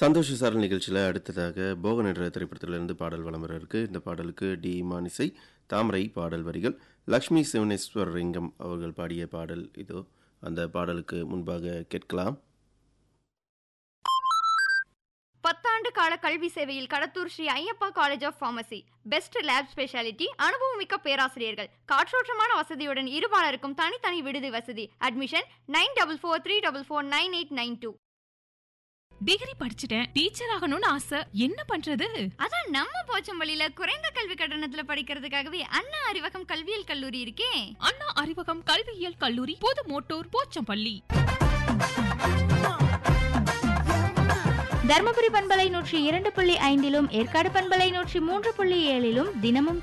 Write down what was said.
சந்தோஷ சாரல் நிகழ்ச்சியில் அடுத்ததாக போகன் என்ற திரைப்படத்திலிருந்து பாடல் வலம் வர இருக்கு இந்த பாடலுக்கு டி மானிசை தாமரை பாடல் வரிகள் லக்ஷ்மி சிவனேஸ்வர் லிங்கம் அவர்கள் பாடிய பாடல் இதோ அந்த பாடலுக்கு முன்பாக கேட்கலாம் பத்தாண்டு கால கல்வி சேவையில் Kadathur Sri Ayyappa college of pharmacy best lab speciality அனுபவமிக்க பேராசிரியர்கள் காற்றோட்டமான வசதியுடன் இருபாலருக்கும் தனித்தனி விடுதி வசதி admission nine double four three double four nine eight nine two degree படிச்சுட்டேன் டீச்சர் ஆகணும்னு ஆசை என்ன பண்றது அதான் நம்ம போச்சம்பள்ளியில குறைந்த கல்வி கட்டணத்துல படிக்கிறதுக்காகவே அண்ணா அறிவகம் கல்வியியல் கல்லூரி இருக்கே அண்ணா அறிவகம் கல்வியியல் கல்லூரி புது மோட்டூர் போச்சம்பள்ளி தருமபுரி பண்பலை நூற்றி இரண்டு புள்ளி ஐந்திலும் ஏற்காடு பண்பலை நூற்றி மூன்று புள்ளி ஏழிலும் தினமும்